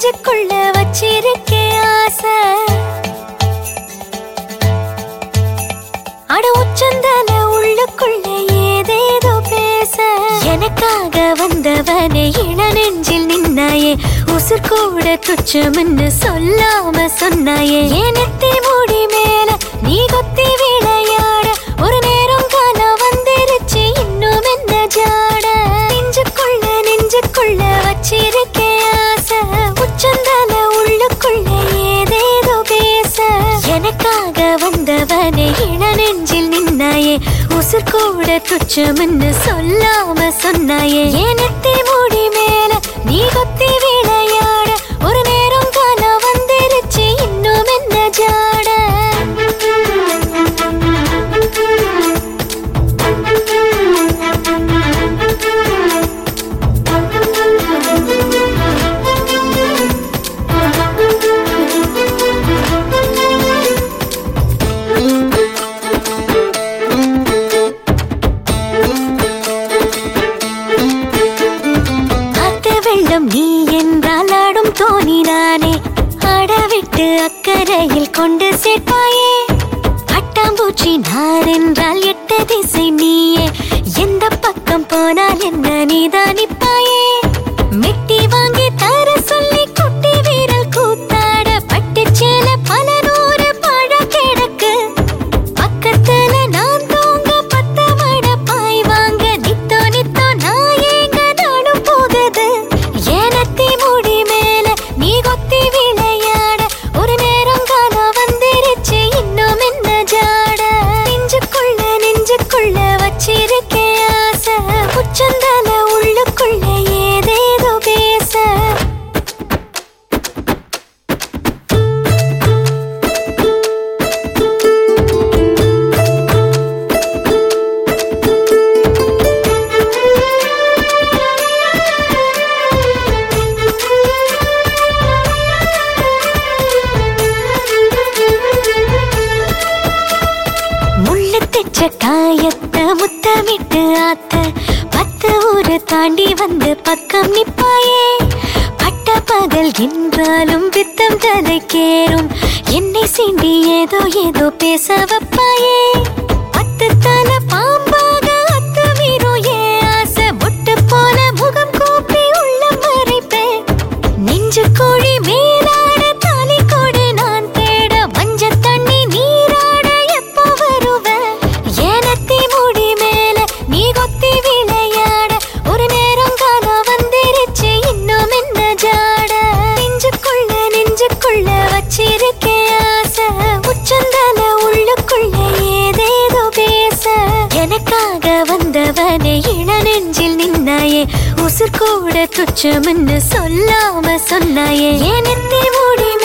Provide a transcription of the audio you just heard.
நெஞ்சுக்குள்ள வச்சிருக்கே ஆசை அட உச்சந்தல உள்ளுக்குள்ள ஏதேதோ பேச எனக்காக வந்தவனே இள நெஞ்சில் நின்னாயே உசுர் கூட துச்சம்னு சொல்லாம சொன்னாயே எனத்தே மூடி மேல நீ கொத்தி விளையாட ஒரு நேரம் காலம் வந்துருச்சு இன்னும் என்ன ஜாட நெஞ்சுக்குள்ள நெஞ்சுக்குள்ள வச்சிருக்கே ஆசை உச்சந்தல உள்ளுக்குள்ள ஏதேதோ பேச எனக்காக வந்தவனே இள நெஞ்சில் நின்னாயே உசுர் கூட துச்சம்னு சொல்லாம சொன்னாயே எனத்தே மூடி மேல நீ கொத்தி விளையாட ஒரு நேரம் காலம் வந்துருச்சு இன்னும் என்ன ஜாட காத்து வெள்ளம் நீ என்றால் ஆடும் தோணி நானே அடவிட்டு அக்கறையில் கொண்டு சேர்ப்பாயே பட்டாம்பூச்சி நான் என்றால் எட்டு திசை நீயே எந்த பக்கம் போனால் என்ன நீதான் நிப்பாயே மெட்டி வாங்கி தர சொல்லி குட்டி வீரல் கூத்தாட பட்டுச்சேல பல நூறு பழ கிடக்கு பக்கத்துல நான் தூங்க பத்த மட பாய் வாங்க நித்தோ நித்தோ நான் ஏங்க நானும் போகுது ஏனத்தி முடி மேல நீ கொத்தி விளையாட ஒரு நேரம் காலம் வந்துருச்சு இன்னும் என்ன ஜாட நெஞ்சுக்குள்ள நெஞ்சுக்குள்ள வச்சிருக்கே ஆசை உச்சந்தல உள்ளுக்குள்ள ஏதேதோ பேச முள்ளு தெச்ச காயத்த முத்தமிட்டு ஆத்த பத்து ஊரு தாண்டி வந்து பக்கம் நிப்பாயே பட்ட பகல் என்றாலும் பித்தம் தலைக்கேறும் என்னை சீண்டி ஏதோ ஏதோ பேச வைப்பாயே பத்து தலை பாம்பாக அத்துமீறும் ஏன் ஆசை முட்டு போல முகம் கூப்பி உள்ள மறைப்பேன் நெஞ்சு கோழி மேலாட தாலி கொடு நான் தேட மஞ்ச தண்ணி நீராட எப்போ வருவ ஏனத்தி முடி மேல நீ கொத்தி விளையாட ஒரு நேரம் காலம் வந்துருச்சு இன்னும் என்ன ஜாட நெஞ்சுக்குள்ள நெஞ்சுக்குள்ள வச்சிருக்கே ஆசை உச்சந்தல உள்ளுக்குள்ள ஏதேதோ பேச எனக்காக வந்தவனே இள நெஞ்சில் நின்னாயே உசுர் கூட துச்சம்னு சொல்லாம சொன்னாயே எனத்தே மூடி